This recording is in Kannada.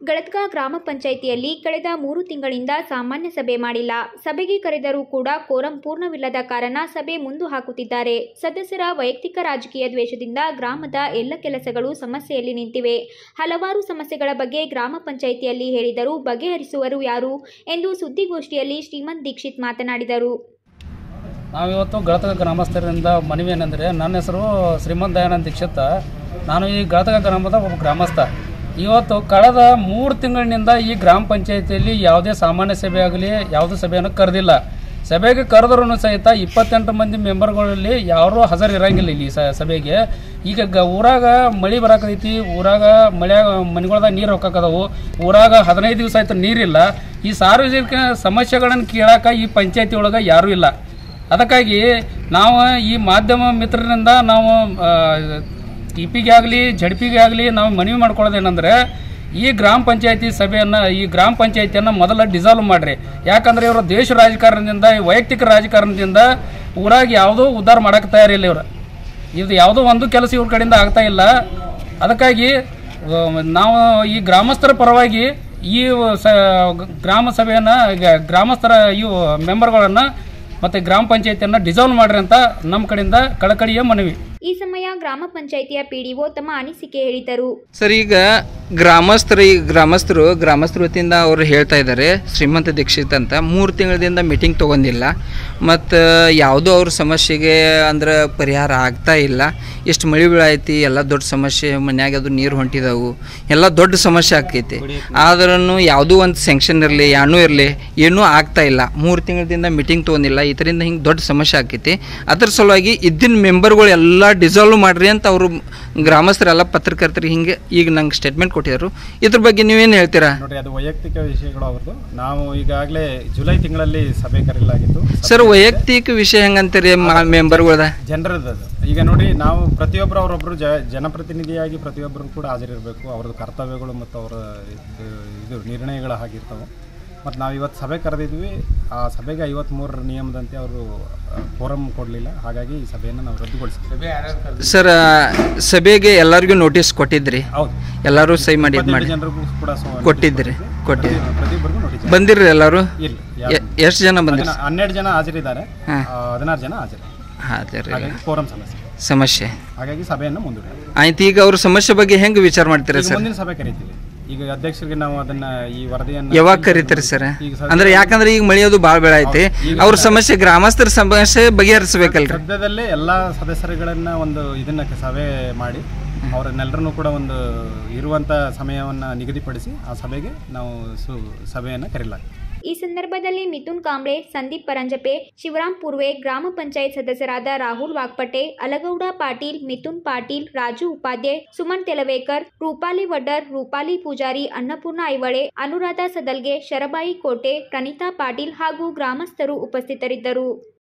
ಗಳತ್ಗ ಗ್ರಾಮ ಪಂಚಾಯಿತಿಯಲ್ಲಿ ಕಳೆದ ಮೂರು ತಿಂಗಳಿಂದ ಸಾಮಾನ್ಯ ಸಭೆ ಮಾಡಿಲ್ಲ ಸಭೆಗೆ ಕರೆದರೂ ಕೂಡ ಕೋರಂ ಪೂರ್ಣವಿಲ್ಲದ ಕಾರಣ ಸಭೆ ಮುಂದು ಹಾಕುತ್ತಿದ್ದಾರೆ ಸದಸ್ಯರ ವೈಯಕ್ತಿಕ ರಾಜಕೀಯ ದ್ವೇಷದಿಂದ ಗ್ರಾಮದ ಎಲ್ಲ ಕೆಲಸಗಳು ಸಮಸ್ಯೆಯಲ್ಲಿ ನಿಂತಿವೆ ಹಲವಾರು ಸಮಸ್ಯೆಗಳ ಬಗ್ಗೆ ಗ್ರಾಮ ಪಂಚಾಯಿತಿಯಲ್ಲಿ ಹೇಳಿದರೂ ಬಗೆಹರಿಸುವರು ಯಾರು ಎಂದು ಸುದ್ದಿಗೋಷ್ಠಿಯಲ್ಲಿ ಶ್ರೀಮಂತ್ ದೀಕ್ಷಿತ್ ಮಾತನಾಡಿದರು ನಾವಿವತ್ತು ಗಳತಗ ಗ್ರಾಮಸ್ಥರಿಂದ ಮನವಿ ಏನೆಂದರೆ ನನ್ನ ಹೆಸರು ಶ್ರೀಮಂತ್ ದಯಾನಂದ್ ದೀಕ್ಷಿತ್ ನಾನು ಈ ಗಳತಗ ಗ್ರಾಮದ ಒಬ್ಬ ಗ್ರಾಮಸ್ಥ ಇವತ್ತು ಕಳೆದ ಮೂರು ತಿಂಗಳಿನಿಂದ ಈ ಗ್ರಾಮ ಪಂಚಾಯಿತಿಯಲ್ಲಿ ಯಾವುದೇ ಸಾಮಾನ್ಯ ಸಭೆ ಆಗಲಿ ಯಾವುದೇ ಸಭೆಯನ್ನು ಕರೆದಿಲ್ಲ ಸಭೆಗೆ ಕರೆದ್ರೂ ಸಹಿತ ಇಪ್ಪತ್ತೆಂಟು ಮಂದಿ ಮೆಂಬರ್ಗಳಲ್ಲಿ ಯಾರೂ ಹಾಜರು ಇರಂಗಿಲ್ಲ ಇಲ್ಲಿ ಸ ಸಭೆಗೆ ಈಗ ಗ ಊರಾಗ ಮಳೆ ಬರಾಕತೈತಿ ಊರಾಗ ಮಳೆ ಮನೆಗಳ್ದಾಗ ನೀರು ಹೋಗಕ್ಕದವು ಊರಾಗ ಹದಿನೈದು ದಿವಸ ಆಯ್ತು ನೀರಿಲ್ಲ ಈ ಸಾರ್ವಜನಿಕ ಸಮಸ್ಯೆಗಳನ್ನು ಕೇಳಾಕ ಈ ಪಂಚಾಯತಿ ಒಳಗೆ ಯಾರೂ ಇಲ್ಲ ಅದಕ್ಕಾಗಿ ನಾವು ಈ ಮಾಧ್ಯಮ ಮಿತ್ರರಿಂದ ನಾವು ಟಿ ಪಿಗೆ ಆಗಲಿ ಜಡ್ ಪಿಗೆ ಆಗಲಿ ನಾವು ಮನವಿ ಮಾಡ್ಕೊಳ್ಳೋದೇನೆಂದರೆ ಈ ಗ್ರಾಮ ಪಂಚಾಯತಿ ಸಭೆಯನ್ನು ಈ ಗ್ರಾಮ ಪಂಚಾಯತಿಯನ್ನು ಮೊದಲ ಡಿಸಾಲ್ವ್ ಮಾಡಿರಿ ಯಾಕಂದರೆ ಇವರು ದೇಶ ರಾಜಕಾರಣದಿಂದ ಈ ವೈಯಕ್ತಿಕ ರಾಜಕಾರಣದಿಂದ ಊರಾಗ ಯಾವುದೂ ಉದ್ಧಾರ ಮಾಡೋಕ್ಕೆ ತಯಾರಿಲ್ಲ ಇವರು ಇದು ಯಾವುದೋ ಒಂದು ಕೆಲಸ ಇವ್ರ ಕಡೆಯಿಂದ ಆಗ್ತಾ ಇಲ್ಲ ಅದಕ್ಕಾಗಿ ಆ, ನಾವು ಈ ಗ್ರಾಮಸ್ಥರ ಪರವಾಗಿ ಈ ಸ ಗ್ರಾಮ ಸಭೆಯನ್ನು ಗ್ರಾಮಸ್ಥರ ಇವು ಮೆಂಬರ್ಗಳನ್ನು ಮತ್ತು ಗ್ರಾಮ ಪಂಚಾಯತಿಯನ್ನು ಡಿಸಾಲ್ವ್ ಮಾಡ್ರಿ ಅಂತ ನಮ್ಮ ಕಡೆಯಿಂದ ಕಳಕಳಿಯ ಮನವಿ ಈ ಸಮಯ ಗ್ರಾಮ ಪಂಚಾಯಿತಿಯ ಪಿಡಿಒ ತಮ್ಮ ಅನಿಸಿಕೆ ಹೇಳಿದರು ಸರ್ ಈಗ ಗ್ರಾಮಸ್ಥರು ಈ ಗ್ರಾಮಸ್ಥರು ಗ್ರಾಮಸ್ಥರ ವತಿಯಿಂದ ಅವರು ಹೇಳ್ತಾ ಇದ್ದಾರೆ ಶ್ರೀಮಂತ ದೀಕ್ಷಿತ್ ಅಂತ ಮೂರು ತಿಂಗಳಿಂದ ಮೀಟಿಂಗ್ ತೊಗೊಂಡಿಲ್ಲ ಮತ್ತು ಯಾವುದೋ ಅವ್ರ ಸಮಸ್ಯೆಗೆ ಅಂದ್ರೆ ಪರಿಹಾರ ಆಗ್ತಾ ಇಲ್ಲ ಎಷ್ಟು ಮಳೆ ಬೀಳೈತಿ ಎಲ್ಲ ದೊಡ್ಡ ಸಮಸ್ಯೆ ಮನ್ಯಾಗ ಅದು ನೀರು ಹೊಂಟಿದಾವು ಎಲ್ಲ ದೊಡ್ಡ ಸಮಸ್ಯೆ ಆಕೈತಿ ಆದ್ರೂ ಯಾವುದೋ ಒಂದು ಸ್ಯಾಂಕ್ಷನ್ ಇರಲಿ ಯಾನೂ ಇರಲಿ ಏನೂ ಆಗ್ತಾ ಇಲ್ಲ ಮೂರು ತಿಂಗಳಿಂದ ಮೀಟಿಂಗ್ ತೊಗೊಂಡಿಲ್ಲ ಇದರಿಂದ ಹಿಂಗೆ ದೊಡ್ಡ ಸಮಸ್ಯೆ ಆಕೈತಿ ಅದ್ರ ಸಲುವಾಗಿ ಇದ್ದಿನ ಮೆಂಬರ್ಗಳು ಎಲ್ಲ ಡಿಸಾಲ್ವ್ ಮಾಡ್ರಿ ಅಂತ ಅವರು ಗ್ರಾಮಸ್ಥರೆಲ್ಲ ಪತ್ರಕರ್ತರಿಗೆ ಹಿಂಗೆ ಈಗ ನಂಗೆ ಸ್ಟೇಟ್ಮೆಂಟ್ ಕೊಟ್ಟಿದ್ರು ಇದ್ರ ಬಗ್ಗೆ ನೀವೇನು ಹೇಳ್ತೀರಾ ನೋಡ್ರಿ ಅದು ವೈಯಕ್ತಿಕ ವಿಷಯಗಳು ಅವ್ರದ್ದು ನಾವು ಈಗಾಗಲೇ ಜುಲೈ ತಿಂಗಳಲ್ಲಿ ಸಭೆ ಕರೆಯಲಾಗಿತ್ತು ಸರ್ ವೈಯಕ್ತಿಕ ವಿಷಯ ಹೆಂಗಂತೀರಿ ಮೆಂಬರ್ಗಳದ ಜನರದ್ದು ಅದು ಈಗ ನೋಡಿ ನಾವು ಪ್ರತಿಯೊಬ್ಬರು ಅವರೊಬ್ಬರು ಜ ಜನಪ್ರತಿನಿಧಿಯಾಗಿ ಪ್ರತಿಯೊಬ್ಬರು ಕೂಡ ಹಾಜರಿರಬೇಕು ಅವ್ರದ್ದು ಕರ್ತವ್ಯಗಳು ಮತ್ತು ಅವರ ಇದು ಇದು ನಿರ್ಣಯಗಳು ಆಗಿರ್ತವೆ ಮತ್ತು ನಾವು ಇವತ್ತು ಸಭೆ ಕರೆದಿದ್ವಿ ಆ ಸಭೆಗೆ ಐವತ್ತ್ಮೂರರ ನಿಯಮದಂತೆ ಅವರು ಫೋರಮ್ ಕೊಡಲಿಲ್ಲ ಹಾಗಾಗಿ ಈ ಸಭೆಯನ್ನು ನಾವು ರದ್ದುಗೊಳಿಸಿದ್ವಿ ಸರ್ ಸಭೆಗೆ ಎಲ್ಲರಿಗೂ ನೋಟಿಸ್ ಕೊಟ್ಟಿದ್ರಿ ಹೌದು ಎಲ್ಲರೂ ಸಹಿ ಮಾಡಿ ಇದ್ ಮಾಡಿ ಜನರಿಗೂ ಕೂಡ ಸೊ- ಕೊಟ್ಟಿದ್ರಿ ಕೊಟ್ಟಿದ್ರಿ ಪ್ರತಿಯೊಬ್ಬರಿಗೂ ನೋಟಿಸ್ ಬಂದಿರ್ರಿ ಎಲ್ಲರೂ ಇಲ್ಲ ಎಷ್ಟು ಜನ ಬಂದಿರಿ ಹದಿನಾ- ಹನ್ನೆರಡು ಜನ ಹಾಜರಿದ್ದಾರೆ ಹಾ. ಆ, ಹದಿನಾರು ಜನ ಹಾಜರಿ ಹಾಂ ರೀ ಹಾಗಾಗಿ ಫೋರಂ ಸಮಸ್ಯೆ ಸಮಸ್ಯೆ ಹಾಗಾಗಿ ಸಭೆಯನ್ನು ಮುಂದೂಡಿ ಆಯ್ತು ಈಗ ಅವ್ರ ಸಮಸ್ಯೆ ಬಗ್ಗೆ ಹೆಂಗೆ ವಿಚಾರ ಮಾಡ್ತೀರಾ ಈಗ ಸರ್ ಮುಂದಿನ ಸಭೆ ಕರಿತೀವಿ ಈಗ ಅಧ್ಯಕ್ಷರಿಗೆ ನಾವು ಅದನ್ನ ಈ ವರದಿಯನ್ನು ಯಾವಾಗ ಕರೀತೀರಿ ಸರ್ ಈಗ ಸದ್ಯ- ಅಂದ್ರೆ ಯಾಕಂದ್ರೆ ಈಗ ಮಳೆಯೋದು ಭಾಳ ಬೆಳೆ ಐತಿ ಅವ್ರ ಸಮಸ್ಯೆ ಗ್ರಾಮಸ್ಥರ ಸಮಸ್ಯೆ ಬಗೆಹರಿಸ್ಬೇಕಲ್ರಿ ಸದ್ಯದಲ್ಲೇ ಎಲ್ಲಾ ಸದಸ್ಯರುಗಳನ್ನ ಒಂದು ಇದನ್ನ ಸಭೆ ಮಾಡಿ ಅವರನ್ನೆಲ್ಲರನ್ನೂ ಕೂಡ ಒಂದು ಇರುವಂತ ಸಮಯವನ್ನ ನಿಗದಿಪಡಿಸಿ ಆ ಸಭೆಗೆ ನಾವು ಸು ಸಭೆಯನ್ನು ಕರೆಯಲಾಗ್ತದೆ ಈ ಸಂದರ್ಭದಲ್ಲಿ ಮಿಥುನ್ ಕಾಂಬ್ಳೆ ಸಂದೀಪ್ ಪರಂಜಪೆ ಶಿವರಾಮ್ ಪೂರ್ವೆ ಗ್ರಾಮ ಪಂಚಾಯತ್ ಸದಸ್ಯರಾದ ರಾಹುಲ್ ವಾಗ್ಪಟೆ ಅಲಗೌಡ ಪಾಟೀಲ್ ಮಿಥುನ್ ಪಾಟೀಲ್ ರಾಜು ಉಪಾಧ್ಯಾಯ್ ಸುಮನ್ ತೆಲವೇಕರ್ ರೂಪಾಲಿ ವಡ್ಡರ್ ರೂಪಾಲಿ ಪೂಜಾರಿ ಅನ್ನಪೂರ್ಣ ಐವಳೆ ಅನುರಾಧ ಸದಲ್ಗೆ ಶರಬಾಯಿ ಕೋಟೆ ಪ್ರಣೀತಾ ಪಾಟೀಲ್ ಹಾಗೂ ಗ್ರಾಮಸ್ಥರು ಉಪಸ್ಥಿತರಿದ್ದರು